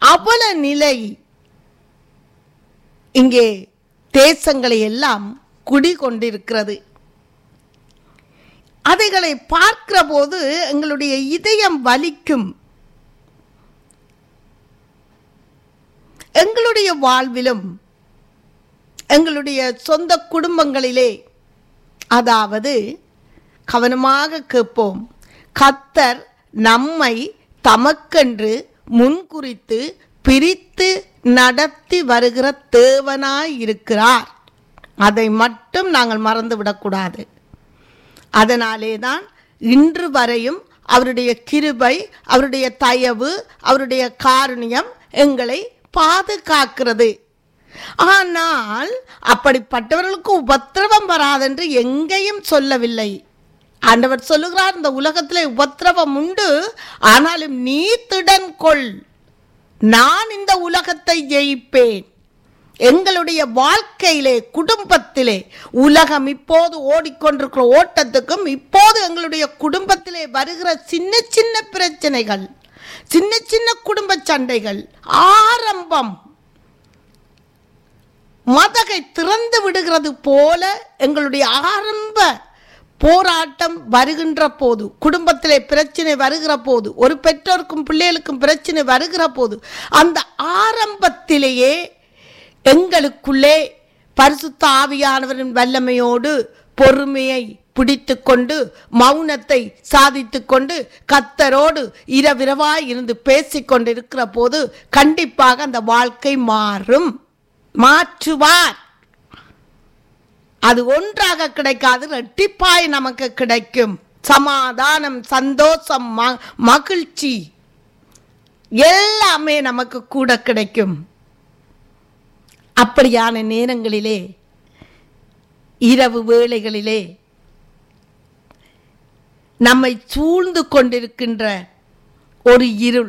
அவல நிலை இங்கே தேசங்களை எல்லாம் குடிகொண்டிருக்கிறது அவைகளை பார்க்கிற போது எங்களுடைய இதயம் வலிக்கும் எங்களுடைய வாழ்விலும் எங்களுடைய சொந்த குடும்பங்களிலே அதாவது கவனமாக கேட்போம் கத்தர் நம்மை தமக்கென்று முன்குறித்து பிரித்து நடத்தி வருகிற தேவனாய் இருக்கிறார் அதை மட்டும் நாங்கள் மறந்துவிடக்கூடாது அதனாலே தான் இன்று வரையும் அவருடைய கிருபை அவருடைய தயவு அவருடைய காருண்யம் எங்களை பாதுகாக்கிறது ஆனால் அப்படிப்பட்டவர்களுக்கு உபத்திரவம் வராதென்று எங்கேயும் சொல்லவில்லை ஆண்டவர் சொல்லுகிறார் இந்த உலகத்திலே உபத்திரவம் உண்டு ஆனாலும் நீ திடன் கொள் நான் இந்த உலகத்தை ஜெயிப்பேன் எங்களுடைய வாழ்க்கையிலே குடும்பத்திலே உலகம் இப்போது ஓடிக்கொண்டிருக்கிற ஓட்டத்துக்கும் இப்போது எங்களுடைய குடும்பத்திலே வருகிற சின்ன சின்ன பிரச்சனைகள் சின்ன சின்ன குடும்ப சண்டைகள் ஆரம்பம் மதகை திறந்து விடுகிறது போல எங்களுடைய ஆரம்ப போராட்டம் வருகின்ற போது குடும்பத்திலே பிரச்சனை வருகிற போது ஒரு பெற்றோருக்கும் பிள்ளைகளுக்கும் பிரச்சனை வருகிற போது அந்த ஆரம்பத்திலேயே எங்களுக்குள்ளே பரிசுத்த ஆவியானவரின் வல்லமையோடு பொறுமையை பிடித்து கொண்டு மௌனத்தை சாதித்து கொண்டு கத்தரோடு இரவிரவாய் இருந்து பேசிக்கொண்டு இருக்கிற போது கண்டிப்பாக அந்த வாழ்க்கை மாறும் மாற்றுவார் அது ஒன்றாக கிடைக்காது ரெட்டிப்பாய் நமக்கு கிடைக்கும் சமாதானம் சந்தோஷம் ம- மகிழ்ச்சி எல்லாமே நமக்கு கூட கிடைக்கும் அப்படியான நேரங்களிலே இரவு வேளைகளிலே நம்மை சூழ்ந்து கொண்டிருக்கின்ற ஒரு இருள்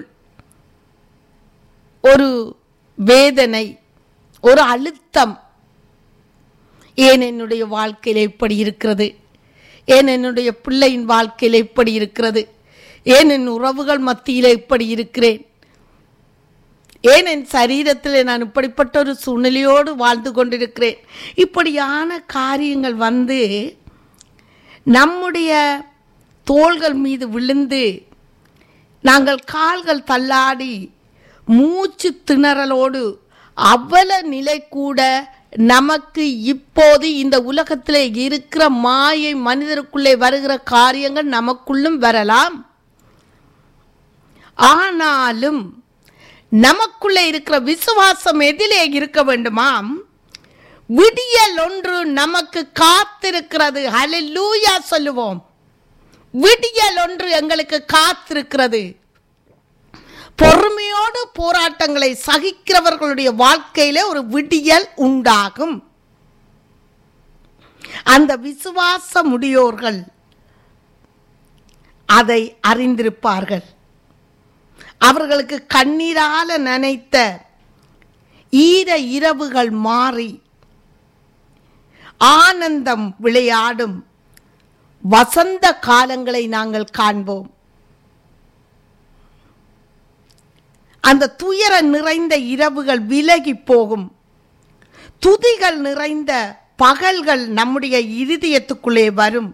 ஒரு வேதனை ஒரு அழுத்தம் ஏன் என்னுடைய வாழ்க்கையில் இப்படி இருக்கிறது ஏன் என்னுடைய பிள்ளையின் வாழ்க்கையில் இப்படி இருக்கிறது ஏன் என் உறவுகள் மத்தியில் இப்படி இருக்கிறேன் ஏன் என் சரீரத்தில் நான் இப்படிப்பட்ட ஒரு சூழ்நிலையோடு வாழ்ந்து கொண்டிருக்கிறேன் இப்படியான காரியங்கள் வந்து நம்முடைய தோள்கள் மீது விழுந்து நாங்கள் கால்கள் தள்ளாடி மூச்சு திணறலோடு அவல நிலை கூட நமக்கு இப்போது இந்த உலகத்திலே இருக்கிற மாயை மனிதருக்குள்ளே வருகிற காரியங்கள் நமக்குள்ளும் வரலாம் ஆனாலும் நமக்குள்ளே இருக்கிற விசுவாசம் எதிலே இருக்க வேண்டுமாம் விடியல் ஒன்று நமக்கு காத்திருக்கிறது ஹalleluya சொல்லுவோம் விடியல் ஒன்று எங்களுக்கு காத்திருக்கிறது பொறுமையோடு போராட்டங்களை சகிக்கிறவர்களுடைய வாழ்க்கையிலே ஒரு விடியல் உண்டாகும் அந்த விசுவாச முடியோர்கள் அதை அறிந்திருப்பார்கள் அவர்களுக்கு கண்ணீரால நனைத்த ஈர இரவுகள் மாறி ஆனந்தம் விளையாடும் வசந்த காலங்களை நாங்கள் காண்போம் அந்த துயர நிறைந்த இரவுகள் விலகி போகும் துதிகள் நிறைந்த பகல்கள் நம்முடைய இருதயத்துக்குள்ளே வரும்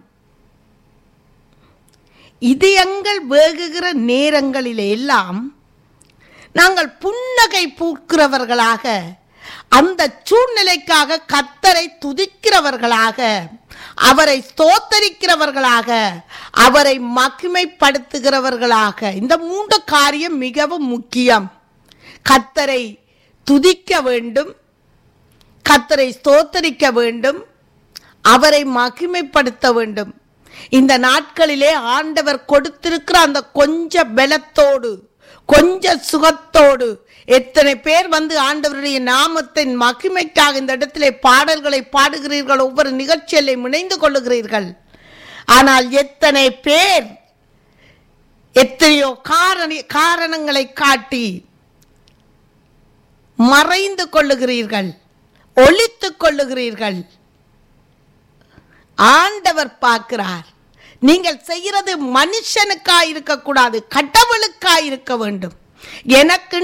இதயங்கள் வேகுகிற நேரங்களில் எல்லாம் நாங்கள் புன்னகை பூக்கிறவர்களாக அந்த சூழ்நிலைக்காக கத்தரை துதிக்கிறவர்களாக அவரை ஸ்தோத்தரிக்கிறவர்களாக அவரை மகிமைப்படுத்துகிறவர்களாக இந்த மூன்று காரியம் மிகவும் முக்கியம் கத்தரை துதிக்க வேண்டும் கத்தரை ஸ்தோத்தரிக்க வேண்டும் அவரை மகிமைப்படுத்த வேண்டும் இந்த நாட்களிலே ஆண்டவர் கொடுத்திருக்கிற அந்த கொஞ்ச பலத்தோடு கொஞ்ச சுகத்தோடு எத்தனை பேர் வந்து ஆண்டவருடைய நாமத்தின் மகிமைக்காக இந்த இடத்திலே பாடல்களை பாடுகிறீர்கள் ஒவ்வொரு நிகழ்ச்சியிலே இணைந்து கொள்ளுகிறீர்கள் ஆனால் எத்தனை பேர் எத்தனையோ காரண காரணங்களை காட்டி மறைந்து கொள்ளுகிறீர்கள் ஒளித்துக் கொள்ளுகிறீர்கள் ஆண்டவர் பார்க்கிறார் நீங்கள் செய்கிறது மனுஷனுக்காய் இருக்கக்கூடாது கடவுளுக்காய் இருக்க வேண்டும் எனக்கு